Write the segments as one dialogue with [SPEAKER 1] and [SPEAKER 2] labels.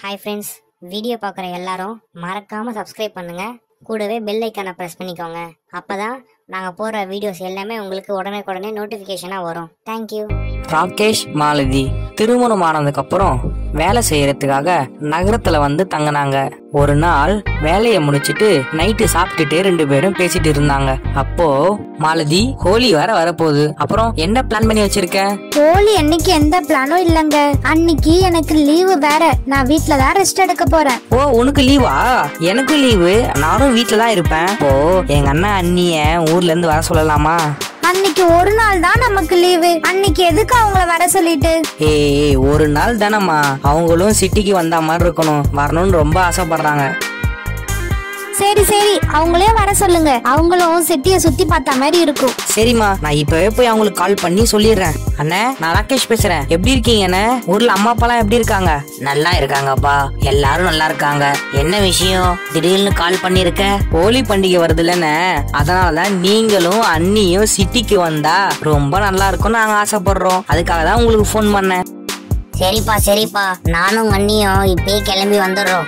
[SPEAKER 1] hi friends video பார்க்குற எல்லாரும் மறக்காம சப்ஸ்கிரைப் பண்ணுங்க கூடவே பெல் ஐக்கானை ப்ரெஸ் பண்ணிக்கோங்க அப்பதான் நாங்கள் போடுற வீடியோஸ் எல்லாமே உங்களுக்கு உடனே நோட்டிஃபிகேஷனாக வரும் தேங்க்யூ
[SPEAKER 2] ராகேஷ் மாலதி திருமணம் ஆனதுக்கு அப்புறம் வேலை செய்யறதுக்காக நகரத்துல வந்து தங்கினாங்க ஒரு நாள் வேலையை முடிச்சிட்டு நைட்டு சாப்பிட்டுட்டு ரெண்டு பேரும் பேசிட்டு இருந்தாங்க அப்போ மாலதி ஹோலி வேற வரப்போகுது அப்புறம் என்ன பிளான் பண்ணி வச்சிருக்க
[SPEAKER 3] ஹோலி அன்னைக்கு எந்த பிளானும் இல்லங்க அன்னைக்கு எனக்கு லீவு வேற நான் வீட்ல தான் ரெஸ்ட் எடுக்க போறேன்
[SPEAKER 2] ஓ உனக்கு லீவா எனக்கு லீவு நானும் வீட்ல தான் இருப்பேன் ஓ எங்க அண்ணா அண்ணிய ஊர்ல இருந்து வர சொல்லலாமா
[SPEAKER 3] அன்னைக்கு ஒரு நாள் தான் நமக்கு லீவு அன்னைக்கு எதுக்கு அவங்கள வர சொல்லிட்டு
[SPEAKER 2] ஏய் ஒரு நாள் தானம்மா அவங்களும் சிட்டிக்கு வந்த மாதிரி இருக்கணும் வரணும்னு ரொம்ப ஆசைப்படுறாங்க
[SPEAKER 3] சரி சரி அவங்களே வர சொல்லுங்க அவங்களும் சிட்டிய சுத்தி பார்த்த மாதிரி இருக்கும்
[SPEAKER 2] சரிம்மா நான் இப்பவே போய் அவங்களுக்கு கால் பண்ணி சொல்லிடுறேன் அண்ணே நான் ராகேஷ் பேசுறேன் எப்படி இருக்கீங்க அண்ணே ஊர்ல அம்மா அப்பாலாம் எப்படி இருக்காங்க நல்லா இருக்காங்கப்பா எல்லாரும் நல்லா இருக்காங்க என்ன விஷயம் திடீர்னு கால் பண்ணிருக்க ஹோலி பண்டிகை வருதுல்லண்ணே அதனாலதான் நீங்களும் அண்ணியும் சிட்டிக்கு வந்தா ரொம்ப நல்லா இருக்கும்னு நாங்க ஆசைப்படுறோம் அதுக்காக தான் உங்களுக்கு ஃபோன் பண்ணேன்
[SPEAKER 1] சரிப்பா சரிப்பா நானும் அண்ணியும் இப்பயே கிளம்பி வந்துடுறோம்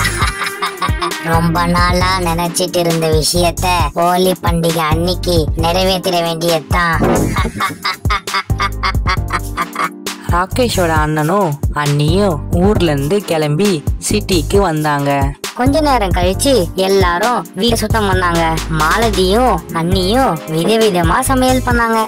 [SPEAKER 1] ரொம்ப நாளா நினைச்சிட்டு இருந்த விஷயத்த ஹோலி பண்டிகை அன்னைக்கு நிறைவேற்றிட வேண்டியதுதான்
[SPEAKER 2] ராகேஷோட அண்ணனும் அண்ணியும் ஊர்ல இருந்து கிளம்பி சிட்டிக்கு வந்தாங்க
[SPEAKER 1] கொஞ்ச நேரம் கழிச்சு எல்லாரும் வீட்டை சுத்தம் பண்ணாங்க மாலதியும் அண்ணியும் விதவிதமா சமையல் பண்ணாங்க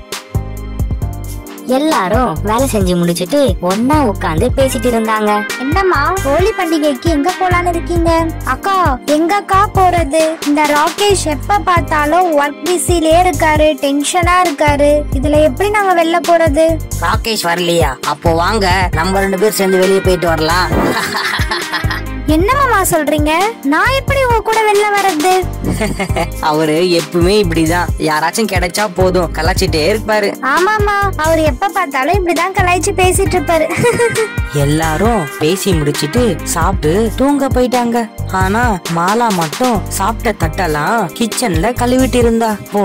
[SPEAKER 1] எல்லாரும் வேலை செஞ்சு முடிச்சிட்டு ஒன்னா உட்கார்ந்து பேசிட்டு இருந்தாங்க
[SPEAKER 3] என்னம்மா ஹோலி பண்டிகைக்கு எங்க போலான்னு இருக்கீங்க அக்கா எங்க அக்கா போறது இந்த ராகேஷ் எப்ப பார்த்தாலும் ஒர்க் பிஸிலே இருக்காரு டென்ஷனா இருக்காரு இதுல எப்படி நாங்க வெளில போறது
[SPEAKER 2] ராகேஷ் வரலையா அப்போ வாங்க நம்ம ரெண்டு பேர் சேர்ந்து வெளியே போயிட்டு வரலாம்
[SPEAKER 3] என்னமாமா சொல்றீங்க நான் எப்படி உங்க கூட வெளில வர்றது
[SPEAKER 2] அவரு எப்பவுமே இப்படிதான் யாராச்சும் கிடைச்சா போதும் கலாச்சிட்டே இருப்பாரு
[SPEAKER 3] ஆமாமா அவர் எப்ப பார்த்தாலும் இப்படிதான் கலாய்ச்சி பேசிட்டு இருப்பாரு
[SPEAKER 2] எல்லாரும் பேசி முடிச்சிட்டு சாப்பிட்டு தூங்க போயிட்டாங்க ஆனா மாலா மட்டும் சாப்பிட்ட தட்டெல்லாம் கிச்சன்ல கழுவிட்டு இருந்தா ஓ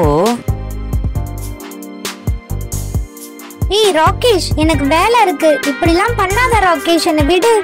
[SPEAKER 3] ஏய் ராகேஷ் எனக்கு வேலை இருக்கு இப்படிலாம் பண்ணாத ராகேஷ் என்ன விடு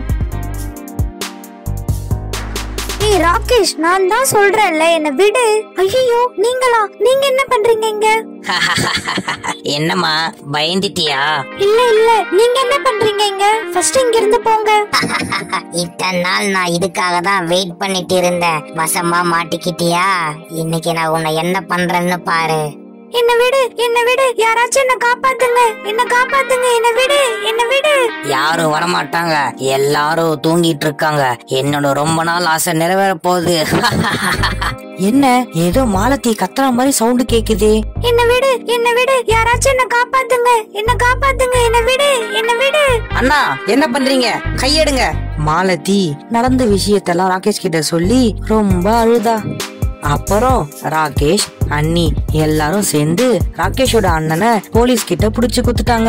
[SPEAKER 3] ஏய் ராகேஷ் நான் தான் சொல்றேன்ல என்ன விடு ஐயோ நீங்களா நீங்க என்ன பண்றீங்க இங்க
[SPEAKER 2] என்னம்மா பயந்துட்டியா
[SPEAKER 3] இல்ல இல்ல நீங்க என்ன பண்றீங்க இங்க ஃபர்ஸ்ட் இங்க இருந்து போங்க
[SPEAKER 1] இத்தனை நாள் நான் இதுக்காக தான் வெயிட் பண்ணிட்டு இருந்தேன் வசமா மாட்டிக்கிட்டியா இன்னைக்கு நான் உன்னை என்ன பண்றேன்னு பாரு
[SPEAKER 3] என்ன விடு என்ன விடு யாராச்சும் என்ன காப்பாத்துங்க என்ன காப்பாத்துங்க என்ன விடு என்ன விடு
[SPEAKER 2] யாரும் வரமாட்டாங்க எல்லாரும் தூங்கிட்டு இருக்காங்க என்னோட ரொம்ப நாள் ஆசை நிறைவேற போகுது என்ன ஏதோ மாலத்தி கத்துற மாதிரி சவுண்டு கேக்குதே
[SPEAKER 3] என்ன விடு என்ன விடு யாராச்சும் என்ன காப்பாத்துங்க என்ன காப்பாத்துங்க என்ன விடு என்ன விடு
[SPEAKER 2] அண்ணா என்ன பண்றீங்க கையெடுங்க மாலதி நடந்த விஷயத்தெல்லாம் ராகேஷ் கிட்ட சொல்லி ரொம்ப அழுதா அப்புறம் ராகேஷ் அண்ணி எல்லாரும் சேர்ந்து ராகேஷோட அண்ணனை போலீஸ் கிட்ட புடிச்சு குத்துட்டாங்க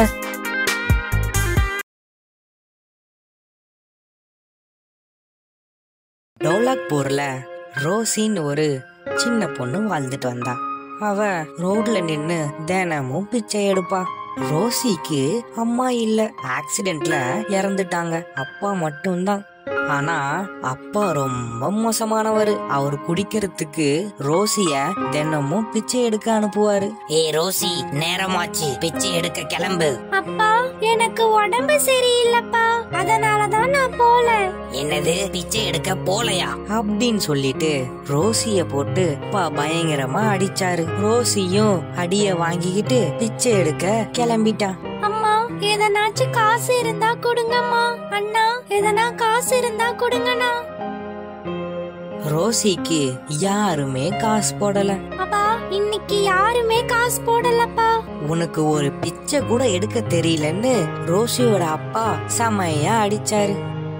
[SPEAKER 2] டோலாக்பூர்ல ரோசின்னு ஒரு சின்ன பொண்ணு வாழ்ந்துட்டு வந்தா அவ ரோட்ல நின்னு தினமும் பிச்சை எடுப்பா ரோசிக்கு அம்மா இல்ல ஆக்சிடென்ட்ல இறந்துட்டாங்க அப்பா மட்டும்தான் ஆனா அப்பா ரொம்ப மோசமானவரு அவர் குடிக்கிறதுக்கு ரோசிய தினமும் பிச்சை எடுக்க அனுப்புவாரு ஏ ரோசி நேரமாச்சு பிச்சை எடுக்க கிளம்பு
[SPEAKER 3] அப்பா எனக்கு உடம்பு சரியில்லைப்பா அதனாலதான் நான் போல
[SPEAKER 2] என்னது பிச்சை எடுக்க போலையா அப்படின்னு சொல்லிட்டு ரோசிய போட்டு அப்பா பயங்கரமா அடிச்சாரு ரோசியும் அடிய வாங்கிக்கிட்டு பிச்சை எடுக்க கிளம்பிட்டான்
[SPEAKER 3] அம்மா எதனாச்சும் காசு இருந்தா கொடுங்கம்மா அண்ணா எதனா காசு இருந்தா கொடுங்கண்ணா
[SPEAKER 2] ரோசிக்கு யாருமே காசு போடல
[SPEAKER 3] அப்பா இன்னைக்கு யாருமே காசு போடலப்பா
[SPEAKER 2] உனக்கு ஒரு பிச்சை கூட எடுக்க தெரியலன்னு ரோசியோட அப்பா செமையா அடிச்சாரு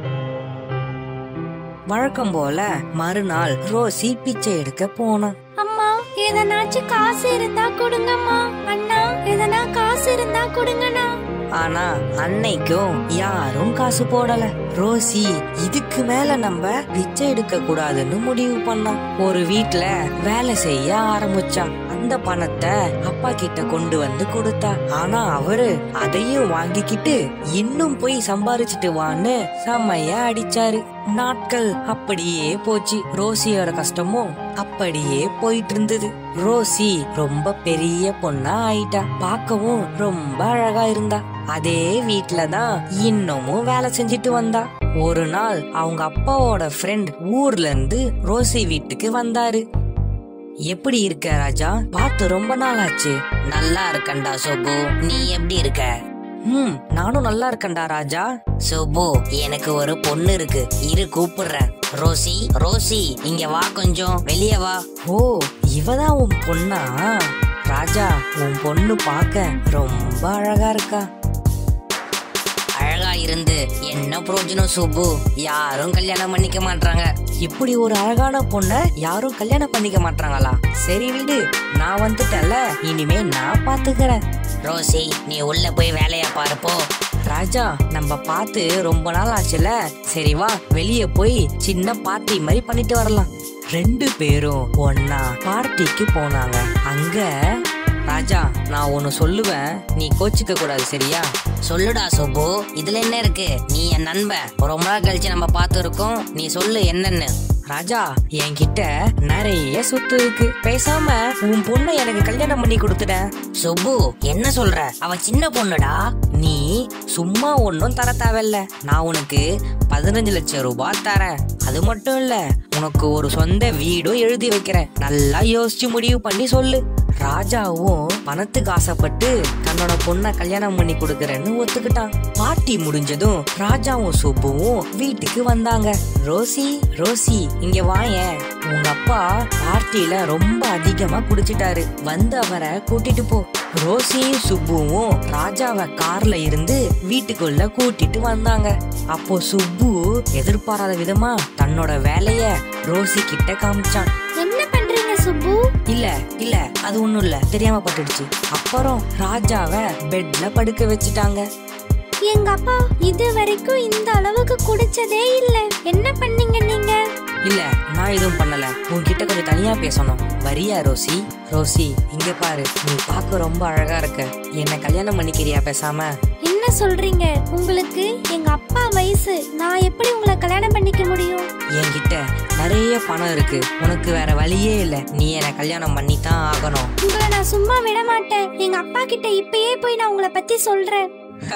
[SPEAKER 2] வழக்கம் போல மறுநாள் ரோசி பிச்சை எடுக்க போனான்
[SPEAKER 3] அம்மா எதனாச்சும் காசு இருந்தா கொடுங்கம்மா அண்ணா எதனா காசு இருந்தா கொடுங்கண்ணா
[SPEAKER 2] ஆனா அன்னைக்கும் யாரும் காசு போடல ரோசி இதுக்கு மேல நம்ம பிச்சை எடுக்க கூடாதுன்னு முடிவு பண்ணான் ஒரு வீட்ல வேலை செய்ய ஆரம்பிச்சான் அந்த அந்த பணத்தை அப்பா கிட்ட கொண்டு வந்து கொடுத்தா ஆனா அவரு அதையும் வாங்கிக்கிட்டு இன்னும் போய் சம்பாரிச்சிட்டு வான்னு செம்மையா அடிச்சாரு நாட்கள் அப்படியே போச்சு ரோசியோட கஷ்டமும் அப்படியே போயிட்டு இருந்தது ரோசி ரொம்ப பெரிய பொண்ணா ஆயிட்டா பார்க்கவும் ரொம்ப அழகா இருந்தா அதே வீட்ல தான் இன்னமும் வேலை செஞ்சுட்டு வந்தா ஒரு நாள் அவங்க அப்பாவோட ஃப்ரெண்ட் ஊர்ல இருந்து ரோசி வீட்டுக்கு வந்தாரு எப்படி இருக்க ராஜா பார்த்து ரொம்ப நாள் ஆச்சு
[SPEAKER 4] நல்லா இருக்கண்டா சுப்பு நீ எப்படி இருக்க
[SPEAKER 2] ம் நானும் நல்லா இருக்கேன்டா ராஜா
[SPEAKER 4] சுப்பு எனக்கு ஒரு பொண்ணு இருக்கு இரு கூப்பிடுறேன் ரோசி ரோசி இங்க வா கொஞ்சம் வெளியே வா
[SPEAKER 2] ஓ இவதான் உன் பொண்ணா ராஜா உன் பொண்ணு பார்க்க ரொம்ப அழகா இருக்கா
[SPEAKER 4] அழகா இருந்து என்ன பிரயோஜனம் சுப்பு யாரும் கல்யாணம் பண்ணிக்க மாட்டாங்க
[SPEAKER 2] இப்படி ஒரு அழகான பொண்ண யாரும் கல்யாணம் பண்ணிக்க மாட்டாங்களா சரி விடு நான் வந்துட்டேன்ல இனிமே நான் பாத்துக்கிறேன்
[SPEAKER 4] ரோசி நீ உள்ள போய் வேலையா பாருப்போ
[SPEAKER 2] ராஜா நம்ம பார்த்து ரொம்ப நாள் ஆச்சுல சரி வா வெளியே போய் சின்ன பார்ட்டி மாதிரி பண்ணிட்டு வரலாம் ரெண்டு பேரும் ஒன்னா பார்ட்டிக்கு போனாங்க அங்க ராஜா நான் ஒன்னு சொல்லுவேன் நீ கோச்சிக்க கூடாது சரியா
[SPEAKER 4] சொல்லுடா சுப்பு இதுல என்ன இருக்கு நீ என் நண்பன் ரொம்ப நாள் கழிச்சு நம்ம பார்த்து இருக்கோம் நீ சொல்லு என்னன்னு
[SPEAKER 2] ராஜா என்கிட்ட நிறைய சொத்து இருக்கு பேசாம உன் பொண்ணை எனக்கு கல்யாணம் பண்ணி கொடுத்துட
[SPEAKER 4] சுப்பு என்ன சொல்ற அவ சின்ன பொண்ணுடா
[SPEAKER 2] நீ சும்மா ஒன்னும் தர தேவையில்ல நான் உனக்கு பதினஞ்சு லட்சம் ரூபாய் தரேன் அது மட்டும் இல்ல உனக்கு ஒரு சொந்த வீடும் எழுதி வைக்கிறேன் நல்லா யோசிச்சு முடிவு பண்ணி சொல்லு ராஜாவும் பணத்துக்கு ஆசைப்பட்டு தன்னோட பொண்ணை கல்யாணம் பண்ணி கொடுக்கறேன்னு ஒத்துக்கிட்டான் பார்ட்டி முடிஞ்சதும் ராஜாவும் சுப்புவும் வீட்டுக்கு வந்தாங்க ரோசி ரோசி இங்க வாயேன் உங்க அப்பா பார்ட்டியில ரொம்ப அதிகமா குடிச்சிட்டாரு வந்து அவரை கூட்டிட்டு போ ரோசியும் சுப்புவும் ராஜாவை கார்ல இருந்து வீட்டுக்குள்ள கூட்டிட்டு வந்தாங்க அப்போ சுப்பு எதிர்பாராத விதமா தன்னோட வேலைய ரோசி கிட்ட காமிச்சான்
[SPEAKER 3] என்ன பண்றீங்க சுப்பு
[SPEAKER 2] இல்ல இல்ல அது ஒண்ணும் இல்ல தெரியாம பட்டுடுச்சு அப்புறம் ராஜாவை பெட்ல படுக்க வச்சுட்டாங்க
[SPEAKER 3] எங்க அப்பா இது வரைக்கும் இந்த அளவுக்கு குடிச்சதே இல்ல என்ன பண்ணீங்க நீங்க
[SPEAKER 2] இல்ல நான் எதுவும் பண்ணல உன்கிட்ட கொஞ்சம் தனியா பேசணும் வரியா ரோசி ரோசி இங்க பாரு நீ பார்க்க ரொம்ப அழகா இருக்க என்ன கல்யாணம் பண்ணிக்கிறியா பேசாம
[SPEAKER 3] என்ன சொல்றீங்க உங்களுக்கு எங்க அப்பா வயசு நான் எப்படி உங்களை கல்யாணம் பண்ணிக்க முடியும்
[SPEAKER 2] என்கிட்ட நிறைய பணம் இருக்கு உனக்கு வேற வழியே இல்ல நீ என்ன கல்யாணம் பண்ணி தான் ஆகணும்
[SPEAKER 3] உங்களை நான் சும்மா விட மாட்டேன் எங்க அப்பா கிட்ட இப்பயே போய் நான் உங்களை பத்தி சொல்றேன்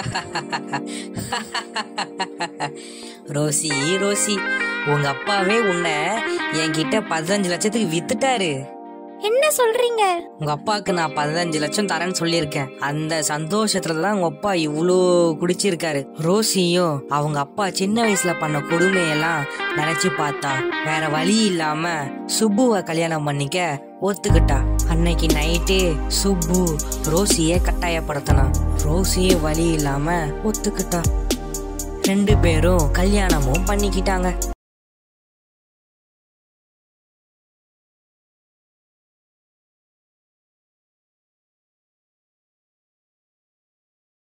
[SPEAKER 2] ரோசி ரோசி உங்க அப்பாவே உன்னை என்கிட்ட பதினஞ்சு லட்சத்துக்கு வித்துட்டாரு
[SPEAKER 3] என்ன சொல்றீங்க
[SPEAKER 2] உங்க அப்பாவுக்கு நான் பதினஞ்சு லட்சம் தரேன்னு சொல்லியிருக்கேன் அந்த சந்தோஷத்துல தான் உங்க அப்பா இவ்வளோ குடிச்சிருக்காரு ரோசியும் அவங்க அப்பா சின்ன வயசுல பண்ண கொடுமையெல்லாம் நினைச்சு பார்த்தா வேற வழி இல்லாம சுப்புவை கல்யாணம் பண்ணிக்க ஒத்துக்கிட்டா அன்னைக்கு நைட்டே சுப்பு ரோசிய கட்டாயப்படுத்தினான் ரோசியே வழி இல்லாம ஒத்துக்கிட்டா ரெண்டு பேரும் கல்யாணமும் பண்ணிக்கிட்டாங்க